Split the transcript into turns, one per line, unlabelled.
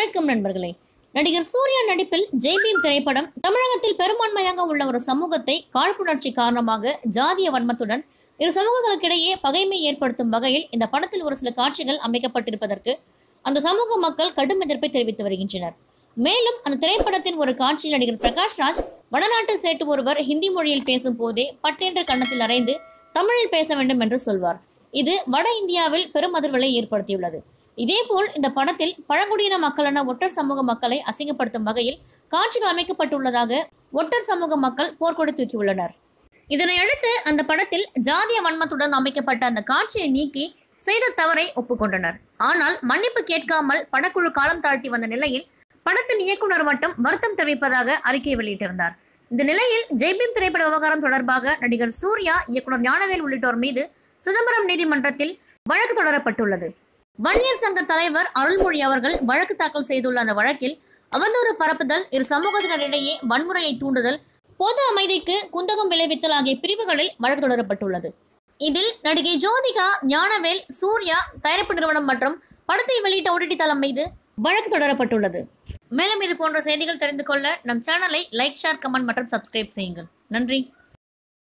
வணக்கம் நண்பர்களே நடிகர் சூர்யா நடிப்பில் ஜெய்பீம் திரைப்படம் தமிழகத்தில் பெரும்பான்மையாக உள்ள ஒரு சமூகத்தை காழ்ப்புணர்ச்சி காரணமாக ஜாதிய வன்மத்துடன் இரு சமூகங்களுக்கிடையே பகைமை ஏற்படுத்தும் வகையில் இந்த படத்தில் ஒரு சில காட்சிகள் அமைக்கப்பட்டிருப்பதற்கு அந்த சமூக மக்கள் கடும் எதிர்ப்பை தெரிவித்து வருகின்றனர் மேலும் அந்த திரைப்படத்தின் ஒரு காட்சியில் நடிகர் பிரகாஷ் ராஜ் வடநாட்டு சேட்டு ஒருவர் ஹிந்தி மொழியில் பேசும் போதே பட்டென்ற கன்னத்தில் அறைந்து தமிழில் பேச வேண்டும் என்று சொல்வார் இது வட இந்தியாவில் பெரும் அதிர்வலை ஏற்படுத்தியுள்ளது இதேபோல் இந்த படத்தில் பழங்குடியின மக்களான ஒட்டர் சமூக மக்களை அசிங்கப்படுத்தும் வகையில் காட்சிகள் அமைக்கப்பட்டுள்ளதாக ஒட்டர் சமூக மக்கள் போர்க்கொடி தூக்கியுள்ளனர் இதனையடுத்து அந்த படத்தில் ஜாதிய வன்மத்துடன் அமைக்கப்பட்ட அந்த காட்சியை நீக்கி செய்த தவறை ஒப்புக்கொண்டனர் ஆனால் மன்னிப்பு கேட்காமல் படக்குழு காலம் தாழ்த்தி வந்த நிலையில் படத்தின் இயக்குனர் மட்டும் வருத்தம் தெரிவிப்பதாக அறிக்கை வெளியிட்டிருந்தார் இந்த நிலையில் ஜெய்பீம் திரைப்பட விவகாரம் தொடர்பாக நடிகர் சூர்யா இயக்குனர் ஞானவேல் உள்ளிட்டோர் மீது சிதம்பரம் நீதிமன்றத்தில் வழக்கு தொடரப்பட்டுள்ளது வன்னியர் சங்க தலைவர் அருள்மொழி அவர்கள் வழக்கு தாக்கல் செய்துள்ள அந்த வழக்கில் அவதூறு பரப்புதல் இரு சமூகத்தினரிடையே வன்முறையை தூண்டுதல் பொது அமைதிக்கு குந்தகம் விளைவித்தல் ஆகிய பிரிவுகளில் வழக்கு தொடரப்பட்டுள்ளது இதில் நடிகை ஜோதிகா ஞானவேல் சூர்யா தயாரிப்பு நிறுவனம் மற்றும் படத்தை வெளியிட்ட ஓடிடி தளம் மீது வழக்கு தொடரப்பட்டுள்ளது மேலும் இது போன்ற செய்திகள் தெரிந்து கொள்ள நம் சேனலை லைக் ஷேர் கமெண்ட் மற்றும் சப்ஸ்கிரைப் செய்யுங்கள் நன்றி